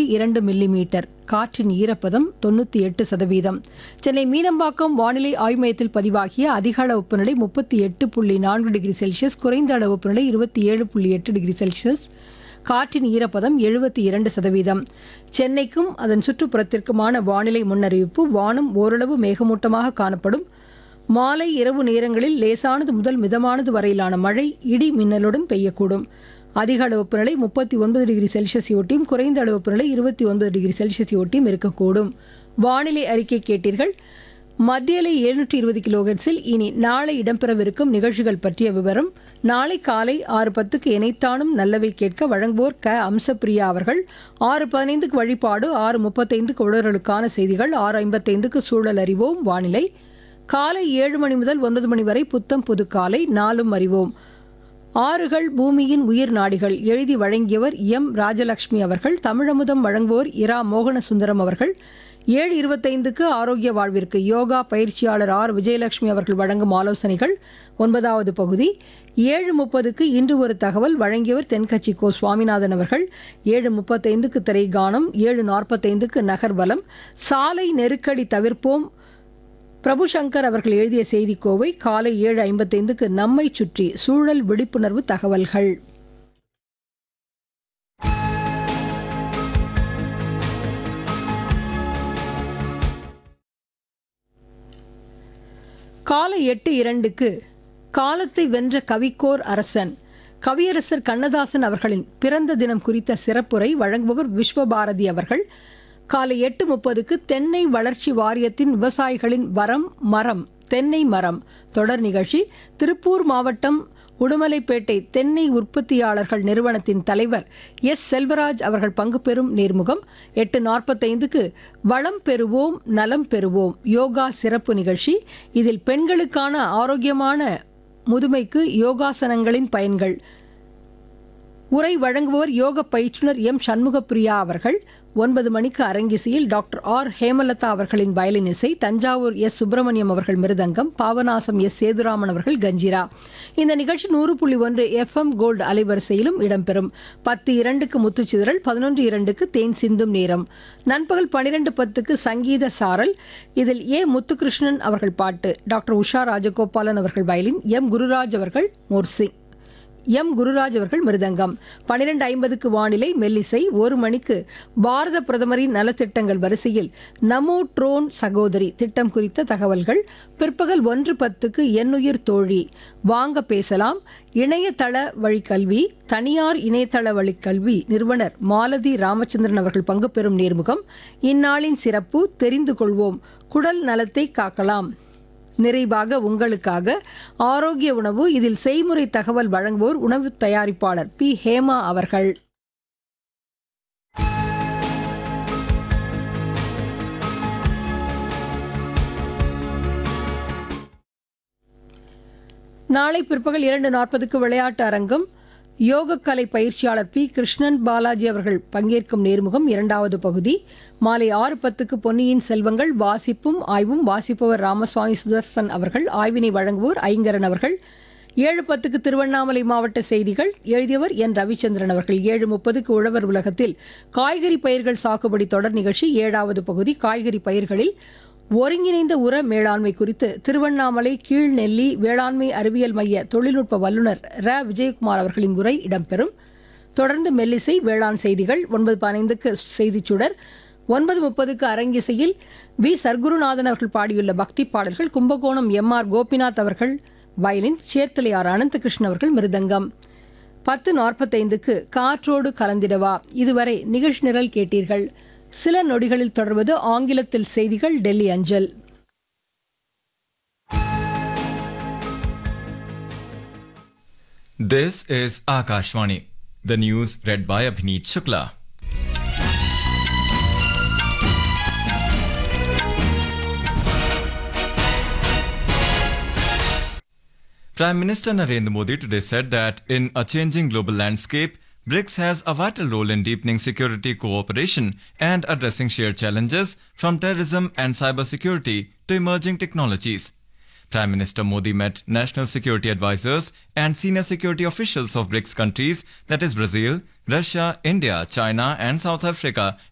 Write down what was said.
இரண்டு மில்லிமீட்டர் காற்றின் ஈரப்பதம் தொண்ணூற்றி எட்டு சதவீதம் சென்னை மீனம்பாக்கம் வானிலை ஆய்வு மையத்தில் பதிவாகிய அதிக அளவு வெப்பநிலை முப்பத்தி எட்டு புள்ளி நான்கு டிகிரி செல்சியஸ் குறைந்த அளவு வெப்பநிலை இருபத்தி ஏழு புள்ளி எட்டு டிகிரி செல்சியஸ் காற்றின் ஈரப்பதம் எழுபத்தி இரண்டு சதவீதம் சென்னைக்கும் அதன் சுற்றுப்புறத்திற்குமான வானிலை முன்னறிவிப்பு வானம் ஓரளவு மேகமூட்டமாக காணப்படும் மாலை இரவு நேரங்களில் லேசானது முதல் மிதமானது வரையிலான மழை இடி மின்னலுடன் பெய்யக்கூடும் அதிக அளவு வெப்பநிலை முப்பத்தி ஒன்பது டிகிரி செல்சியஸ் ஒட்டியும் குறைந்த அளவு வெப்பநிலை இருபத்தி ஒன்பது டிகிரி செல்சியஸ் ஒட்டியும் இருக்கக்கூடும் வானிலை அறிக்கை கேட்டீர்கள் மத்தியலை எழுநூற்றி இருபது கிலோஹெர்ட்ஸில் இனி நாளை இடம்பெறவிருக்கும் நிகழ்ச்சிகள் பற்றிய விவரம் நாளை காலை ஆறு பத்துக்கு இணைத்தானும் நல்லவை கேட்க வழங்குவோர் க அம்சப்பிரியா அவர்கள் ஆறு பதினைந்துக்கு வழிபாடு ஆறு முப்பத்தைந்துக்கு உடலுக்கான செய்திகள் ஆறு ஐம்பத்தைந்துக்கு சூழல் அறிவோம் வானிலை காலை ஏழு மணி முதல் ஒன்பது மணி வரை புத்தம் புது காலை நாளும் அறிவோம் ஆறுகள் பூமியின் உயிர் நாடிகள் எழுதி வழங்கியவர் எம் ராஜலட்சுமி அவர்கள் தமிழமுதம் வழங்குவோர் இரா மோகன சுந்தரம் அவர்கள் ஏழு இருபத்தைந்துக்கு ஆரோக்கிய வாழ்விற்கு யோகா பயிற்சியாளர் ஆர் விஜயலட்சுமி அவர்கள் வழங்கும் ஆலோசனைகள் ஒன்பதாவது பகுதி ஏழு முப்பதுக்கு இன்று ஒரு தகவல் வழங்கியவர் தென்கட்சி கோ சுவாமிநாதன் அவர்கள் ஏழு முப்பத்தைந்துக்கு திரைகானம் ஏழு நாற்பத்தைந்துக்கு நகர்வலம் சாலை நெருக்கடி தவிர்ப்போம் பிரபு சங்கர் அவர்கள் எழுதிய செய்திக்கோவை காலை ஏழு ஐம்பத்தைந்துக்கு நம்மை சுற்றி சூழல் விழிப்புணர்வு தகவல்கள் காலை எட்டு இரண்டுக்கு காலத்தை வென்ற கவிக்கோர் அரசன் கவியரசர் கண்ணதாசன் அவர்களின் பிறந்த தினம் குறித்த சிறப்புரை வழங்குபவர் விஸ்வபாரதி அவர்கள் காலை எட்டு முப்பதுக்கு தென்னை வளர்ச்சி வாரியத்தின் விவசாயிகளின் வரம் மரம் தென்னை மரம் தொடர் நிகழ்ச்சி திருப்பூர் மாவட்டம் உடுமலைப்பேட்டை தென்னை உற்பத்தியாளர்கள் நிறுவனத்தின் தலைவர் எஸ் செல்வராஜ் அவர்கள் பங்கு பெறும் நேர்முகம் எட்டு நாற்பத்தைந்துக்கு வளம் பெறுவோம் நலம் பெறுவோம் யோகா சிறப்பு நிகழ்ச்சி இதில் பெண்களுக்கான ஆரோக்கியமான முதுமைக்கு யோகாசனங்களின் பயன்கள் உரை வழங்குபவர் யோக பயிற்றுனர் எம் சண்முகப்பிரியா அவர்கள் ஒன்பது மணிக்கு அரங்கிசையில் டாக்டர் ஆர் ஹேமலதா அவர்களின் வயலின் இசை தஞ்சாவூர் எஸ் சுப்பிரமணியம் அவர்கள் மிருதங்கம் பாபநாசம் எஸ் சேதுராமன் அவர்கள் கஞ்சிரா இந்த நிகழ்ச்சி நூறு புள்ளி ஒன்று எஃப்எம் கோல்டு அலைவரிசையிலும் இடம்பெறும் பத்து இரண்டுக்கு முத்துச்சிதறல் பதினொன்று இரண்டுக்கு தேன் சிந்தும் நேரம் நண்பகல் பனிரெண்டு பத்துக்கு சங்கீத சாரல் இதில் ஏ முத்துகிருஷ்ணன் அவர்கள் பாட்டு டாக்டர் உஷா ராஜகோபாலன் அவர்கள் வயலின் எம் குருராஜ் அவர்கள் மோர்சிங் எம் குருராஜ் அவர்கள் மிருதங்கம் பனிரெண்டு ஐம்பதுக்கு வானிலை மெல்லிசை ஒரு மணிக்கு பாரத பிரதமரின் நலத்திட்டங்கள் வரிசையில் நமோ ட்ரோன் சகோதரி திட்டம் குறித்த தகவல்கள் பிற்பகல் ஒன்று பத்துக்கு எண்ணுயிர் தோழி வாங்க பேசலாம் இணையதள வழிக்கல்வி தனியார் இணையதள வழிக்கல்வி நிறுவனர் மாலதி ராமச்சந்திரன் அவர்கள் பங்கு பெறும் நேர்முகம் இந்நாளின் சிறப்பு தெரிந்து கொள்வோம் குடல் நலத்தை காக்கலாம் நிறைவாக உங்களுக்காக ஆரோக்கிய உணவு இதில் செய்முறை தகவல் வழங்குவோர் உணவு தயாரிப்பாளர் பி ஹேமா அவர்கள் நாளை பிற்பகல் இரண்டு நாற்பதுக்கு விளையாட்டு அரங்கம் யோகக்கலை பயிற்சியாளர் பி கிருஷ்ணன் பாலாஜி அவர்கள் பங்கேற்கும் நேர்முகம் இரண்டாவது பகுதி மாலை ஆறு பத்துக்கு பொன்னியின் செல்வங்கள் வாசிப்பும் ஆய்வும் வாசிப்பவர் ராமசுவாமி சுதர்சன் அவர்கள் ஆய்வினை வழங்குவோர் ஐங்கரன் அவர்கள் ஏழு பத்துக்கு திருவண்ணாமலை மாவட்ட செய்திகள் எழுதியவர் என் ரவிச்சந்திரன் அவர்கள் ஏழு முப்பதுக்கு உழவர் உலகத்தில் காய்கறி பயிர்கள் சாகுபடி தொடர் நிகழ்ச்சி ஏழாவது பகுதி காய்கறி பயிர்களில் ஒருங்கிணைந்த உர மேலாண்மை குறித்து திருவண்ணாமலை கீழ்நெல்லி வேளாண்மை அறிவியல் மைய தொழில்நுட்ப வல்லுநர் ர விஜயகுமார் அவர்களின் உரை இடம்பெறும் தொடர்ந்து மெல்லிசை வேளாண் செய்திகள் ஒன்பது பதினைந்துக்கு செய்திச் சுடர் ஒன்பது முப்பதுக்கு அரங்கிசையில் வி சர்க்குருநாதன் அவர்கள் பாடியுள்ள பக்தி பாடல்கள் கும்பகோணம் எம் ஆர் கோபிநாத் அவர்கள் வயலின் சேர்த்தலையார் அனந்தகிருஷ்ணன் அவர்கள் மிருதங்கம் பத்து நாற்பத்தைந்துக்கு காற்றோடு கலந்திடவா இதுவரை நிகழ்ச்சி நிரல் கேட்டீர்கள் சில நொடிகளில் தொடர்வது ஆங்கிலத்தில் செய்திகள் டெல்லி அஞ்சல் This is Akashvani. The news read by Abhineet Shukla. Prime Minister Narendra Modi today said that in a changing global landscape, BRICS has a vital role in deepening security cooperation and addressing shared challenges from terrorism and cybersecurity to emerging technologies. Prime Minister Modi met national security advisors and senior security officials of BRICS countries, that is Brazil, Russia, India, China, and South Africa,